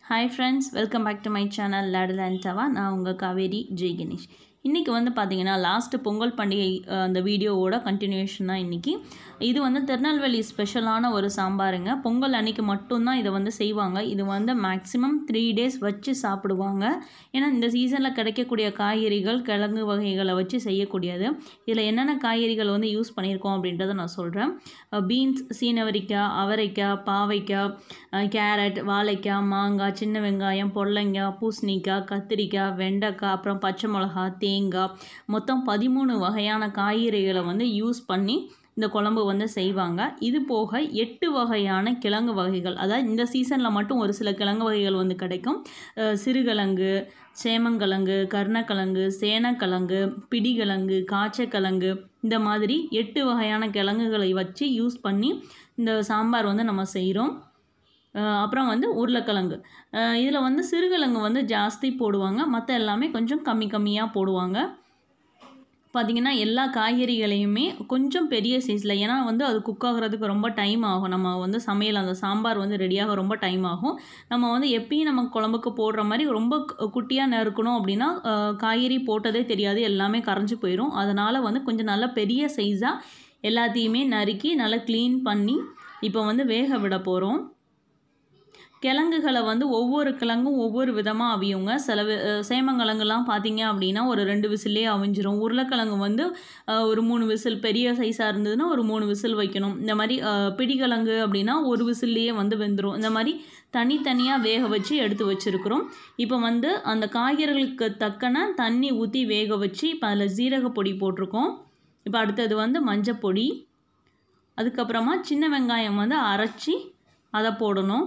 hi friends welcome back to my channel ladle and tawa நான் உங்கள் காவேரி ஜெய் கணேஷ் இன்றைக்கி வந்து பார்த்தீங்கன்னா லாஸ்ட்டு பொங்கல் பண்டிகை அஹ், அந்த வீடியோவோட கண்டினியூஷன் தான் இன்றைக்கி இது வந்து திருநெல்வேலி ஸ்பெஷலான ஒரு சாம்பாருங்க பொங்கல் அன்னைக்கு மட்டும்தான் இதை வந்து செய்வாங்க இது வந்து மேக்ஸிமம் த்ரீ டேஸ் வச்சு சாப்பிடுவாங்க ஏன்னா இந்த சீசனில் கிடைக்கக்கூடிய காய்கறிகள் கிழங்கு வகைகளை வச்சு செய்யக்கூடியது இதில் என்னென்ன காய்கறிகள் வந்து யூஸ் பண்ணியிருக்கோம் அப்படின்றத நான் சொல்கிறேன் பீன்ஸ் சீனவரிக்காய் அவரைக்காய் பாவைக்காய் அஹ் கேரட் வாழைக்காய் மாங்காய் சின்ன வெங்காயம் பொடலங்காய் பூசணிக்காய் கத்திரிக்காய் வெண்டைக்காய் அப்புறம் பச்சை மிளகா தேங்காய் மொத்தம் பதிமூணு வகையான காய்கறிகளை வந்து யூஸ் பண்ணி இந்த குழம்பு வந்து செய்வாங்க இது போக எட்டு வகையான கிழங்கு வகைகள் அதாவது இந்த சீசனில் மட்டும் ஒரு சில கிழங்கு வகைகள் வந்து கிடைக்கும் அஹ் சிறுகிழங்கு சேமங்கிழங்கு கருணக்கிழங்கு சேனக்கிழங்கு பிடிக்கிழங்கு காய்ச்சக்கிழங்கு இந்த மாதிரி எட்டு வகையான கிழங்குகளை வச்சு யூஸ் பண்ணி இந்த சாம்பார் வந்து நம்ம செய்கிறோம் அஹ் அப்புறம் வந்து உருளைக்கிழங்கு இதில் வந்து சிறுகிழங்கு வந்து ஜாஸ்தி போடுவாங்க மற்ற எல்லாமே கொஞ்சம் கம்மி கம்மியாக போடுவாங்க பார்த்திங்கன்னா எல்லா காய்கறிகளையுமே கொஞ்சம் பெரிய சைஸில் ஏன்னா வந்து அது குக் ஆகுறதுக்கு ரொம்ப டைம் ஆகும் நம்ம வந்து சமையல் அந்த சாம்பார் வந்து ரெடியாக ரொம்ப டைம் ஆகும் நம்ம வந்து எப்பயும் நம்ம குழம்புக்கு போடுற மாதிரி ரொம்ப கு- குட்டியாக நறுக்கணும் அப்படின்னா அஹ், காய்கறி போட்டதே தெரியாது எல்லாமே கரைஞ்சி போயிடும் அதனால் வந்து கொஞ்சம் நல்ல பெரிய சைஸாக எல்லாத்தையுமே நறுக்கி நல்லா க்ளீன் பண்ணி இப்போ வந்து வேக விட போகிறோம் கிழங்குகளை வந்து ஒவ்வொரு கிழங்கும் ஒவ்வொரு விதமாக அவியுங்க சில வி- அஹ் சேமங்கிழங்குலாம் பார்த்தீங்க அப்படின்னா ஒரு ரெண்டு விசிலே அவிஞ்சிரும் உருளைக்கிழங்கு வந்து அஹ், ஒரு மூணு விசில் பெரிய சைஸாக இருந்ததுன்னா ஒரு மூணு விசில் வைக்கணும் இந்த மாதிரி அஹ், பிடிக்கிழங்கு அப்படின்னா ஒரு விசில்லையே வந்து வெந்துடும் இந்த மாதிரி தனித்தனியாக வேக வச்சு எடுத்து வச்சுருக்குறோம் இப்போ வந்து அந்த காய்கறிகளுக்கு தக்கன தண்ணி ஊற்றி வேக வச்சு இப்போ அதில் ஜீரக பொடி போட்டிருக்கோம் இப்போ அடுத்தது வந்து மஞ்சப்பொடி அதுக்கப்புறமா சின்ன வெங்காயம் வந்து அரைச்சி அதை போடணும்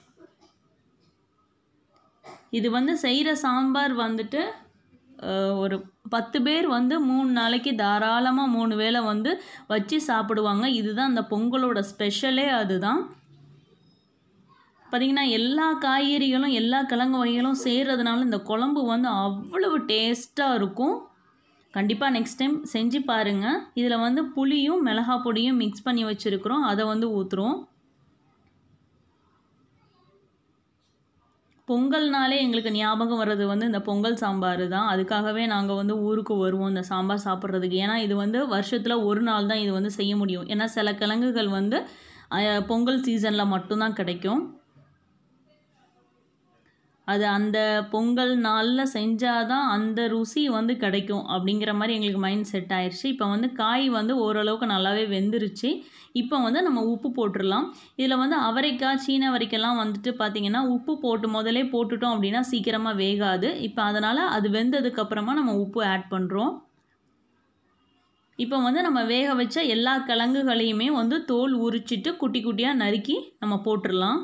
இது வந்து செய்கிற சாம்பார் வந்துட்டு அஹ், ஒரு பத்து பேர் வந்து மூணு நாளைக்கு தாராளமாக மூணு வேளை வந்து வச்சு சாப்பிடுவாங்க இதுதான் அந்த பொங்கலோட ஸ்பெஷலே அதுதான் பார்த்திங்கன்னா எல்லா காய்கறிகளும் எல்லா கிழங்கு வகைகளும் செய்கிறதுனால இந்த குழம்பு வந்து அவ்வளவு டேஸ்ட்டாக இருக்கும் கண்டிப்பாக நெக்ஸ்ட் டைம் செஞ்சு பாருங்கள் இதில் வந்து புளியும் மிளகா பொடியும் மிக்ஸ் பண்ணி வச்சுருக்குறோம் அதை வந்து ஊற்றுறோம் பொங்கல்னாலே எங்களுக்கு ஞாபகம் வர்றது வந்து இந்த பொங்கல் சாம்பார் தான் அதுக்காகவே நாங்கள் வந்து ஊருக்கு வருவோம் இந்த சாம்பார் சாப்பிட்றதுக்கு ஏன்னா இது வந்து வருஷத்தில் ஒரு நாள் தான் இது வந்து செய்ய முடியும் ஏன்னா சில கிழங்குகள் வந்து அஹ், பொங்கல் சீசனில் மட்டும்தான் கிடைக்கும் அது அந்த பொங்கல் நாளில் செஞ்சாதான் அந்த ருசி வந்து கிடைக்கும் அப்படிங்கிற மாதிரி எங்களுக்கு மைண்ட் செட் ஆயிடுச்சு இப்போ வந்து காய் வந்து ஓரளவுக்கு நல்லாவே வெந்துருச்சு இப்போ வந்து நம்ம உப்பு போட்டுடலாம் இதில் வந்து அவரைக்காய் சீன அவரைக்கெல்லாம் வந்துட்டு பார்த்திங்கன்னா உப்பு போட்டு முதலே போட்டுட்டோம் அப்படின்னா சீக்கிரமாக வேகாது இப்போ அதனால் அது வெந்ததுக்கப்புறமா நம்ம உப்பு ஆட் பண்ணுறோம் இப்போ வந்து நம்ம வேக வச்ச எல்லா கிழங்குகளையுமே வந்து தோல் உரிச்சிட்டு குட்டி குட்டியாக நறுக்கி நம்ம போட்டுடலாம்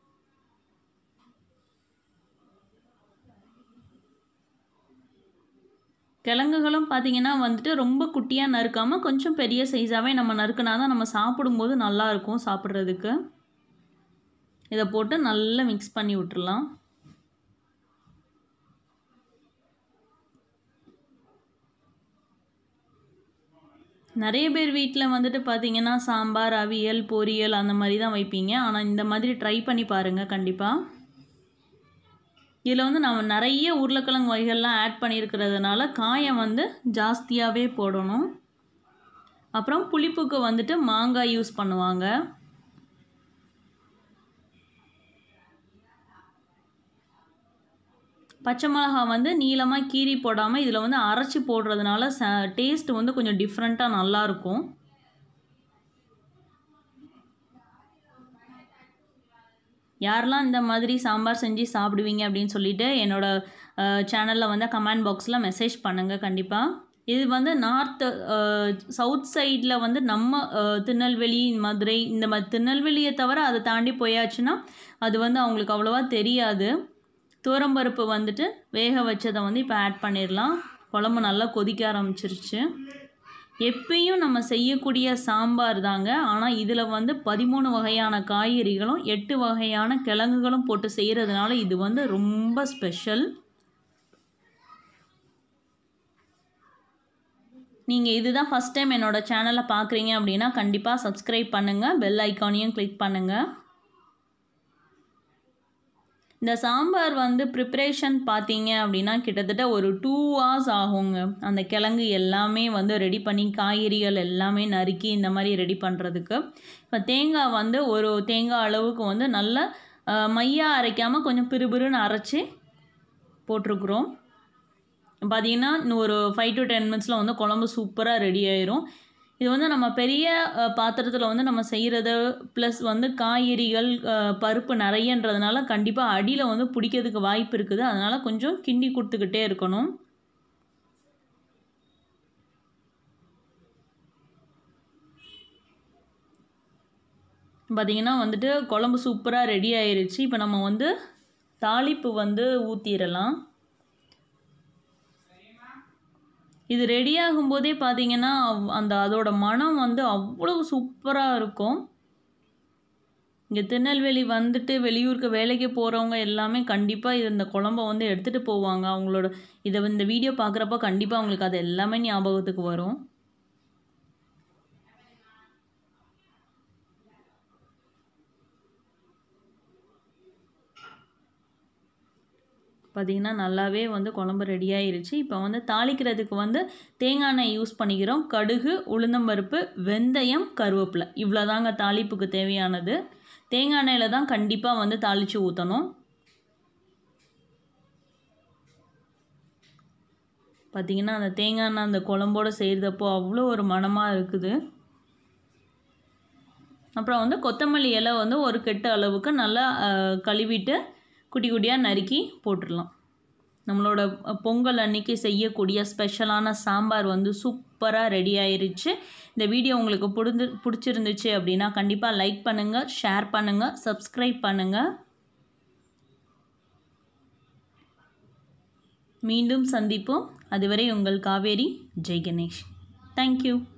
கிழங்குகளும் பார்த்தீங்கன்னா வந்துட்டு ரொம்ப குட்டியாக நறுக்காமல் கொஞ்சம் பெரிய சைஸாகவே நம்ம நறுக்குனா தான் நம்ம சாப்பிடும்போது நல்லா இருக்கும் சாப்பிட்றதுக்கு இதை போட்டு நல்லா மிக்ஸ் பண்ணி விட்டுறலாம் நிறைய பேர் வீட்டில் வந்துட்டு பார்த்தீங்கன்னா சாம்பார் அவியல் பொரியல் அந்த மாதிரி தான் வைப்பீங்க ஆனால் இந்த மாதிரி ட்ரை பண்ணி பாருங்கள் கண்டிப்பாக இதில் வந்து நம்ம நிறைய உருளைக்கிழங்கு வகைகள்லாம் ஆட் பண்ணியிருக்கிறதுனால காயம் வந்து ஜாஸ்தியாகவே போடணும் அப்புறம் புளிப்புக்கு வந்துட்டு மாங்காய் யூஸ் பண்ணுவாங்க பச்சை மிளகா வந்து நீளமாக கீறி போடாமல் இதில் வந்து அரைச்சி போடுறதுனால ச டேஸ்ட் வந்து கொஞ்சம் டிஃப்ரெண்ட்டாக நல்லாயிருக்கும் யாரெல்லாம் இந்த மாதிரி சாம்பார் செஞ்சு சாப்பிடுவீங்க அப்படின்னு சொல்லிட்டு என்னோட சேனலில் வந்து கமெண்ட் பாக்ஸில் மெசேஜ் பண்ணுங்கள் கண்டிப்பாக இது வந்து நார்த் சவுத் சைடில் வந்து நம்ம அஹ், திருநெல்வேலி மதுரை இந்த மாதிரி திருநெல்வேலியை தவிர அதை தாண்டி போயாச்சுன்னா அது வந்து அவங்களுக்கு அவ்வளோவா தெரியாது துவரம்பருப்பு வந்துட்டு வேக வச்சதை வந்து இப்போ ஆட் பண்ணிடலாம் குழம்பு நல்லா கொதிக்க ஆரம்பிச்சிருச்சு எப்பயும் நம்ம செய்யக்கூடிய சாம்பார் தாங்க ஆனால் இதில் வந்து பதிமூணு வகையான காய்கறிகளும் எட்டு வகையான கிழங்குகளும் போட்டு செய்கிறதுனால இது வந்து ரொம்ப ஸ்பெஷல் நீங்கள் இதுதான் ஃபஸ்ட் டைம் என்னோட சேனலை பார்க்குறீங்க அப்படின்னா கண்டிப்பாக சப்ஸ்கிரைப் பண்ணுங்கள் பெல் ஐக்கானையும் கிளிக் பண்ணுங்கள் இந்த சாம்பார் வந்து ப்ரிப்ரேஷன் பார்த்தீங்க அப்படின்னா கிட்டத்தட்ட ஒரு டூ ஹவர்ஸ் ஆகுங்க அந்த கிழங்கு எல்லாமே வந்து ரெடி பண்ணி காய்கறிகள் எல்லாமே நறுக்கி இந்த மாதிரி ரெடி பண்ணுறதுக்கு இப்போ தேங்காய் வந்து ஒரு தேங்காய் அளவுக்கு வந்து நல்ல அஹ், மையா அரைக்காமல் கொஞ்சம் பிறுபிறுன்னு அரைச்சி போட்டிருக்குறோம் பார்த்தீங்கன்னா இன்னும் ஒரு ஃபைவ் டு டென் மினிட்ஸில் வந்து குழம்பு சூப்பராக ரெடி ஆயிரும் இது வந்து நம்ம பெரிய பாத்திரத்தில் வந்து நம்ம செய்கிறது ப்ளஸ் வந்து காய்கறிகள் அஹ், பருப்பு நிறையன்றதுனால கண்டிப்பாக அடியில் வந்து பிடிக்கிறதுக்கு வாய்ப்பு இருக்குது அதனால் கொஞ்சம் கிண்டி கொடுத்துக்கிட்டே இருக்கணும் பார்த்தீங்கன்னா வந்துட்டு குழம்பு சூப்பராக ரெடி ஆயிருச்சு இப்போ நம்ம வந்து தாளிப்பு வந்து ஊற்றிடலாம் இது ரெடி ஆகும்போதே பார்த்தீங்கன்னா அவ்- அந்த அதோட மனம் வந்து அவ்வளோ சூப்பராக இருக்கும் இங்கே திருநெல்வேலி வந்துட்டு வெளியூருக்கு வேலைக்கு போகிறவங்க எல்லாமே கண்டிப்பாக இது இந்த குழம்ப வந்து எடுத்துகிட்டு போவாங்க அவங்களோட இதை இந்த வீடியோ பார்க்குறப்ப கண்டிப்பாக அவங்களுக்கு அது எல்லாமே ஞாபகத்துக்கு வரும் பார்த்திங்கன்னா நல்லாவே வந்து குழம்பு ரெடி ஆயிருச்சு இப்போ வந்து தாளிக்கிறதுக்கு வந்து தேங்காய் எண்ணெய் யூஸ் பண்ணிக்கிறோம் கடுகு உளுந்தம்பருப்பு வெந்தயம் கருவேப்பிலை இவ்வளோதாங்க தாளிப்புக்கு தேவையானது தேங்காய் எண்ணெயில் தான் கண்டிப்பாக வந்து தாளித்து ஊற்றணும் பார்த்திங்கன்னா அந்த தேங்காய் எண்ணெய் அந்த குழம்போடு செய்கிறதப்போ அவ்வளோ ஒரு மணமாக இருக்குது அப்புறம் வந்து கொத்தமல்லி இலை வந்து ஒரு கெட்டு அளவுக்கு நல்லா அஹ், கழுவிட்டு குட்டி குட்டியாக நறுக்கி போட்டுடலாம் நம்மளோட அஹ், பொங்கல் அன்னைக்கு செய்யக்கூடிய ஸ்பெஷலான சாம்பார் வந்து சூப்பராக ரெடி ஆயிருச்சு இந்த வீடியோ உங்களுக்கு பிடிந்து பிடிச்சிருந்துச்சு அப்படின்னா கண்டிப்பாக லைக் பண்ணுங்கள் ஷேர் பண்ணுங்கள் சப்ஸ்கிரைப் பண்ணுங்கள் மீண்டும் சந்திப்போம் அதுவரை உங்கள் காவேரி ஜெய் கணேஷ் தேங்க்யூ